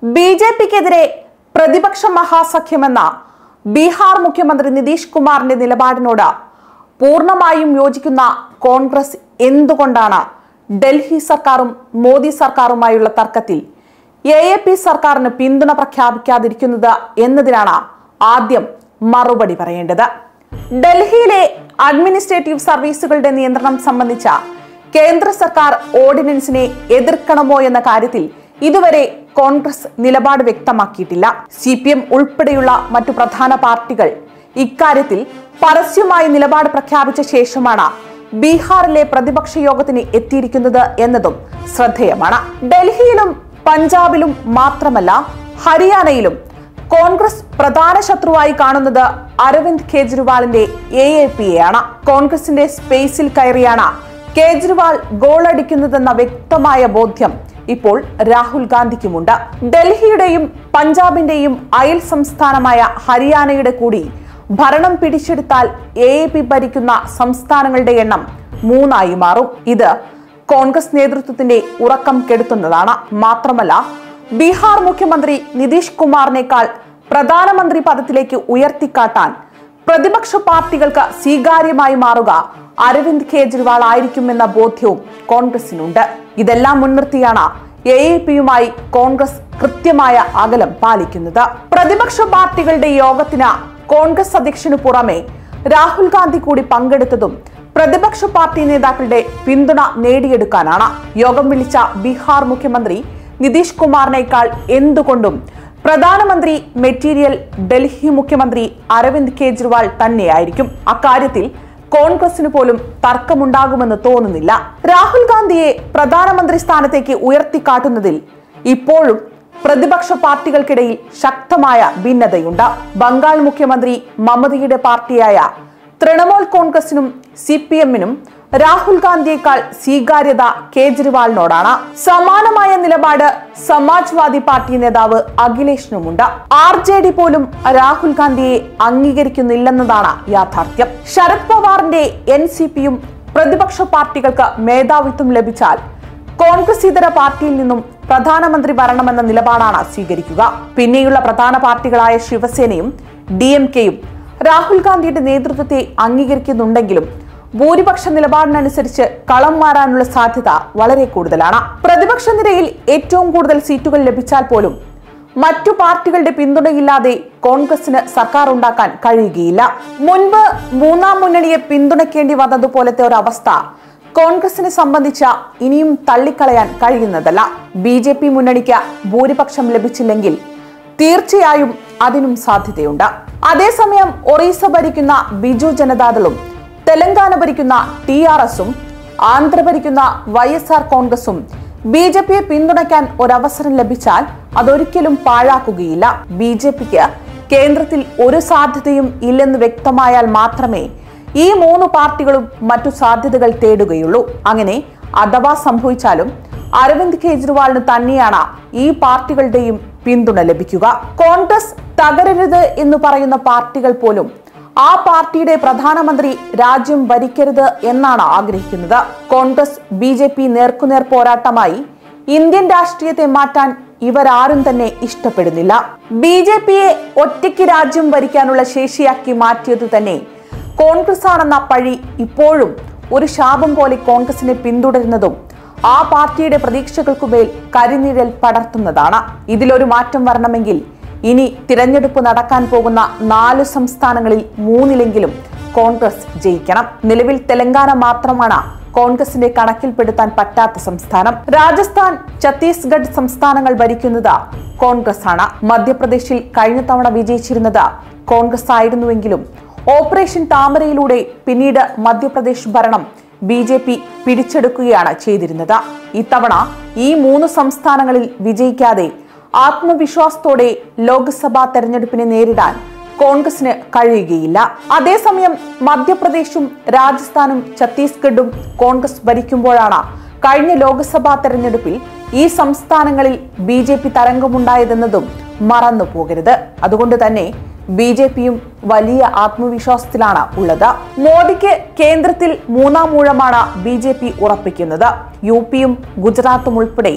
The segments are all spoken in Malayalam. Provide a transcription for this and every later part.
ബി ജെ പിക്കെതിരെ പ്രതിപക്ഷ മഹാസഖ്യമെന്ന ബീഹാർ മുഖ്യമന്ത്രി നിതീഷ് കുമാറിന്റെ നിലപാടിനോട് പൂർണ്ണമായും യോജിക്കുന്ന കോൺഗ്രസ് എന്തുകൊണ്ടാണ് ഡൽഹി സർക്കാരും മോദി സർക്കാരുമായുള്ള തർക്കത്തിൽ എ എ പി സർക്കാരിന് പിന്തുണ പ്രഖ്യാപിക്കാതിരിക്കുന്നത് എന്നതിനാണ് ആദ്യം മറുപടി പറയേണ്ടത് ഡൽഹിയിലെ അഡ്മിനിസ്ട്രേറ്റീവ് സർവീസുകളുടെ നിയന്ത്രണം സംബന്ധിച്ച കേന്ദ്ര സർക്കാർ ഓർഡിനൻസിനെ എതിർക്കണമോ എന്ന കാര്യത്തിൽ ഇതുവരെ കോൺഗ്രസ് നിലപാട് വ്യക്തമാക്കിയിട്ടില്ല സി പി എം ഉൾപ്പെടെയുള്ള മറ്റു പ്രധാന പാർട്ടികൾ ഇക്കാര്യത്തിൽ പരസ്യമായി നിലപാട് പ്രഖ്യാപിച്ച ശേഷമാണ് ബീഹാറിലെ പ്രതിപക്ഷ യോഗത്തിന് എത്തിയിരിക്കുന്നത് എന്നതും ശ്രദ്ധേയമാണ് ഡൽഹിയിലും പഞ്ചാബിലും മാത്രമല്ല ഹരിയാനയിലും കോൺഗ്രസ് പ്രധാന ശത്രുവായി കാണുന്നത് അരവിന്ദ് കെജ്രിവാളിന്റെ എ എ പി ആണ് കോൺഗ്രസിന്റെ സ്പേസിൽ കയറിയാണ് കേജ്രിവാൾ ഗോളടിക്കുന്നതെന്ന വ്യക്തമായ ബോധ്യം ഇപ്പോൾ രാഹുൽ ഗാന്ധിക്കുമുണ്ട് ഡൽഹിയുടെയും പഞ്ചാബിന്റെയും അയൽ സംസ്ഥാനമായ ഹരിയാനയുടെ കൂടി ഭരണം പിടിച്ചെടുത്താൽ എ എ പി ഭരിക്കുന്ന സംസ്ഥാനങ്ങളുടെ എണ്ണം മൂന്നായി മാറും ഇത് കോൺഗ്രസ് നേതൃത്വത്തിന്റെ ഉറക്കം കെടുത്തുന്നതാണ് മാത്രമല്ല ബീഹാർ മുഖ്യമന്ത്രി നിതീഷ് കുമാറിനേക്കാൾ പ്രധാനമന്ത്രി പദത്തിലേക്ക് ഉയർത്തിക്കാട്ടാൻ പ്രതിപക്ഷ പാർട്ടികൾക്ക് സ്വീകാര്യമായി മാറുക അരവിന്ദ് കെജ്രിവാൾ ആയിരിക്കുമെന്ന ബോധ്യവും കോൺഗ്രസിനുണ്ട് ഇതെല്ലാം മുൻനിർത്തിയാണ് എ എ പിയുമായി കോൺഗ്രസ് കൃത്യമായ അകലം പാലിക്കുന്നത് പ്രതിപക്ഷ പാർട്ടികളുടെ യോഗത്തിന് കോൺഗ്രസ് അധ്യക്ഷനു പുറമെ രാഹുൽ ഗാന്ധി കൂടി പങ്കെടുത്തതും പ്രതിപക്ഷ പാർട്ടി നേതാക്കളുടെ പിന്തുണ നേടിയെടുക്കാനാണ് യോഗം വിളിച്ച ബീഹാർ മുഖ്യമന്ത്രി നിതീഷ് കുമാറിനേക്കാൾ എന്തുകൊണ്ടും പ്രധാനമന്ത്രി മെറ്റീരിയൽ ഡൽഹി മുഖ്യമന്ത്രി അരവിന്ദ് കെജ്രിവാൾ തന്നെയായിരിക്കും അക്കാര്യത്തിൽ കോൺഗ്രസിന് പോലും തർക്കമുണ്ടാകുമെന്ന് തോന്നുന്നില്ല രാഹുൽ ഗാന്ധിയെ പ്രധാനമന്ത്രി സ്ഥാനത്തേക്ക് ഉയർത്തിക്കാട്ടുന്നതിൽ ഇപ്പോഴും പ്രതിപക്ഷ പാർട്ടികൾക്കിടയിൽ ശക്തമായ ഭിന്നതയുണ്ട് ബംഗാൾ മുഖ്യമന്ത്രി മമതയുടെ പാർട്ടിയായ തൃണമൂൽ കോൺഗ്രസിനും സി പി എമ്മിനും രാഹുൽ ഗാന്ധിയേക്കാൾ സ്വീകാര്യത കേജ്രിവാളിനോടാണ് സമാനമായ നിലപാട് സമാജ്വാദി പാർട്ടി നേതാവ് അഖിലേഷിനുമുണ്ട് ആർ ജെ ഡി പോലും രാഹുൽ ഗാന്ധിയെ അംഗീകരിക്കുന്നില്ലെന്നതാണ് യാഥാർത്ഥ്യം ശരത് പവാറിന്റെ എൻ സി പിയും പ്രതിപക്ഷ പാർട്ടികൾക്ക് മേധാവിത്വം ലഭിച്ചാൽ കോൺഗ്രസ് ഇതര പാർട്ടിയിൽ നിന്നും പ്രധാനമന്ത്രി വരണമെന്ന നിലപാടാണ് സ്വീകരിക്കുക പിന്നെയുള്ള പ്രധാന പാർട്ടികളായ ശിവസേനയും ഡി എം കെയും രാഹുൽ ഗാന്ധിയുടെ നേതൃത്വത്തെ അംഗീകരിക്കുന്നുണ്ടെങ്കിലും ഭൂരിപക്ഷ നിലപാടിനനുസരിച്ച് കളം മാറാനുള്ള സാധ്യത വളരെ കൂടുതലാണ് പ്രതിപക്ഷ നിരയിൽ ഏറ്റവും കൂടുതൽ സീറ്റുകൾ ലഭിച്ചാൽ പോലും മറ്റു പാർട്ടികളുടെ പിന്തുണയില്ലാതെ കോൺഗ്രസിന് സർക്കാർ ഉണ്ടാക്കാൻ കഴിയുകയില്ല മുൻപ് മൂന്നാം മുന്നണിയെ പിന്തുണയ്ക്കേണ്ടി വന്നതുപോലത്തെ ഒരു അവസ്ഥ കോൺഗ്രസിനെ സംബന്ധിച്ച ഇനിയും തള്ളിക്കളയാൻ കഴിയുന്നതല്ല ബി ജെ പി മുന്നണിക്ക് ഭൂരിപക്ഷം ലഭിച്ചില്ലെങ്കിൽ തീർച്ചയായും അതിനും സാധ്യതയുണ്ട് അതേസമയം ഒറീസ ഭരിക്കുന്ന ബിജു ജനതാദളും തെലങ്കാന ഭരിക്കുന്ന ടി ആർ എസും ആന്ധ്ര ഭരിക്കുന്ന വൈ എസ് ആർ കോൺഗ്രസും ബി ജെ പിയെ പിന്തുണയ്ക്കാൻ ഒരവസരം ലഭിച്ചാൽ അതൊരിക്കലും പാഴാക്കുകയില്ല ബി ജെ പിക്ക് കേന്ദ്രത്തിൽ ഒരു സാധ്യതയും ഇല്ലെന്ന് വ്യക്തമായാൽ മാത്രമേ ഈ മൂന്ന് പാർട്ടികളും മറ്റു സാധ്യതകൾ തേടുകയുള്ളൂ അങ്ങനെ അഥവാ സംഭവിച്ചാലും അരവിന്ദ് കെജ്രിവാളിന് തന്നെയാണ് ഈ പാർട്ടികളുടെയും പിന്തുണ ലഭിക്കുക കോൺഗ്രസ് തകരരുത് എന്ന് പറയുന്ന പാർട്ടികൾ പോലും ആ പാർട്ടിയുടെ പ്രധാനമന്ത്രി രാജ്യം ഭരിക്കരുത് എന്നാണ് ആഗ്രഹിക്കുന്നത് കോൺഗ്രസ് ബി ജെ പി നേർക്കുനേർ പോരാട്ടമായി ഇന്ത്യൻ രാഷ്ട്രീയത്തെ മാറ്റാൻ ഇവരാരും തന്നെ ഇഷ്ടപ്പെടുന്നില്ല ബി ജെ പിയെ ഒറ്റയ്ക്ക് രാജ്യം ഭരിക്കാനുള്ള ശേഷിയാക്കി മാറ്റിയത് തന്നെ കോൺഗ്രസ് ആണെന്ന പഴി ഇപ്പോഴും ഒരു ശാപം പോലെ കോൺഗ്രസിനെ പിന്തുടരുന്നതും ആ പാർട്ടിയുടെ പ്രതീക്ഷകൾക്കുമേൽ കരിനിഴൽ പടർത്തുന്നതാണ് ഇതിലൊരു മാറ്റം വരണമെങ്കിൽ ഇനി തിരഞ്ഞെടുപ്പ് നടക്കാൻ പോകുന്ന നാല് സംസ്ഥാനങ്ങളിൽ മൂന്നിലെങ്കിലും കോൺഗ്രസ് ജയിക്കണം നിലവിൽ തെലങ്കാന മാത്രമാണ് കോൺഗ്രസിന്റെ കണക്കിൽപ്പെടുത്താൻ പറ്റാത്ത സംസ്ഥാനം രാജസ്ഥാൻ ഛത്തീസ്ഗഡ് സംസ്ഥാനങ്ങൾ ഭരിക്കുന്നത് കോൺഗ്രസ് ആണ് മധ്യപ്രദേശിൽ കഴിഞ്ഞ തവണ വിജയിച്ചിരുന്നത് കോൺഗ്രസ് ആയിരുന്നുവെങ്കിലും ഓപ്പറേഷൻ താമരയിലൂടെ പിന്നീട് മധ്യപ്രദേശ് ഭരണം ബി ജെ പി പിടിച്ചെടുക്കുകയാണ് ചെയ്തിരുന്നത് ഇത്തവണ ഈ മൂന്ന് സംസ്ഥാനങ്ങളിൽ വിജയിക്കാതെ ആത്മവിശ്വാസത്തോടെ ലോക്സഭാ തെരഞ്ഞെടുപ്പിനെ നേരിടാൻ കോൺഗ്രസിന് കഴിയുകയില്ല അതേസമയം മധ്യപ്രദേശും രാജസ്ഥാനും ഛത്തീസ്ഗഡും കോൺഗ്രസ് ഭരിക്കുമ്പോഴാണ് കഴിഞ്ഞ ലോക്സഭാ തെരഞ്ഞെടുപ്പിൽ ഈ സംസ്ഥാനങ്ങളിൽ ബി ജെ പി തരംഗമുണ്ടായതെന്നതും മറന്നു പോകരുത് അതുകൊണ്ട് തന്നെ ബി ജെ പിയും വലിയ ആത്മവിശ്വാസത്തിലാണ് ഉള്ളത് മോദിക്ക് കേന്ദ്രത്തിൽ മൂന്നാം ഊഴമാണ് ബി ജെ പി ഉറപ്പിക്കുന്നത് യു പിയും ഗുജറാത്തും ഉൾപ്പെടെ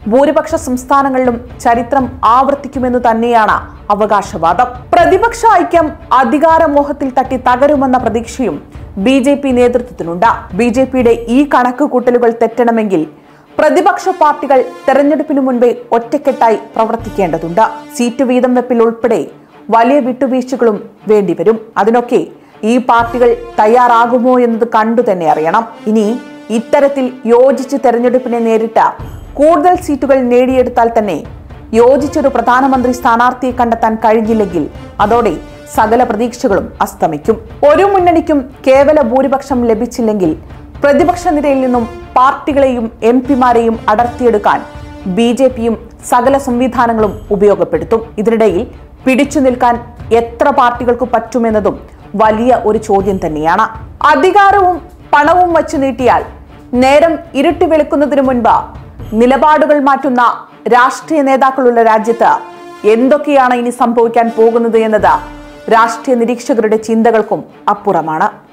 ഭൂരിപക്ഷ സംസ്ഥാനങ്ങളിലും ചരിത്രം ആവർത്തിക്കുമെന്നു തന്നെയാണ് അവകാശവാദം പ്രതിപക്ഷ ഐക്യം അധികാരമോഹത്തിൽ തട്ടി തകരുമെന്ന പ്രതീക്ഷയും ബി ജെ പി നേതൃത്വത്തിനുണ്ട് ബി ജെ പിയുടെ ഈ കണക്ക് കൂട്ടലുകൾ തെറ്റണമെങ്കിൽ പ്രതിപക്ഷ പാർട്ടികൾ തെരഞ്ഞെടുപ്പിന് മുൻപേ ഒറ്റക്കെട്ടായി പ്രവർത്തിക്കേണ്ടതുണ്ട് സീറ്റ് വീതം വെപ്പിൽ ഉൾപ്പെടെ വലിയ വിട്ടുവീഴ്ചകളും വേണ്ടിവരും അതിനൊക്കെ ഈ പാർട്ടികൾ തയ്യാറാകുമോ എന്നത് കണ്ടു തന്നെ അറിയണം ഇനി ഇത്തരത്തിൽ യോജിച്ച് തെരഞ്ഞെടുപ്പിനെ നേരിട്ട കൂടുതൽ സീറ്റുകൾ നേടിയെടുത്താൽ തന്നെ യോജിച്ചൊരു പ്രധാനമന്ത്രി സ്ഥാനാർത്ഥിയെ കണ്ടെത്താൻ കഴിഞ്ഞില്ലെങ്കിൽ അതോടെ സകല പ്രതീക്ഷകളും അസ്തമിക്കും ഒരു മുന്നണിക്കും കേവല ഭൂരിപക്ഷം ലഭിച്ചില്ലെങ്കിൽ പ്രതിപക്ഷ നിരയിൽ നിന്നും പാർട്ടികളെയും എം പിമാരെയും അടർത്തിയെടുക്കാൻ ബി ജെ പിയും സകല സംവിധാനങ്ങളും ഉപയോഗപ്പെടുത്തും ഇതിനിടയിൽ പിടിച്ചു നിൽക്കാൻ എത്ര പാർട്ടികൾക്ക് പറ്റുമെന്നതും വലിയ ഒരു ചോദ്യം തന്നെയാണ് അധികാരവും പണവും വച്ചു നീട്ടിയാൽ നേരം ഇരുട്ടി വെളുക്കുന്നതിന് മുൻപ് നിലപാടുകൾ മാറ്റുന്ന രാഷ്ട്രീയ നേതാക്കളുള്ള രാജ്യത്ത് എന്തൊക്കെയാണ് ഇനി സംഭവിക്കാൻ പോകുന്നത് എന്നത് രാഷ്ട്രീയ നിരീക്ഷകരുടെ ചിന്തകൾക്കും അപ്പുറമാണ്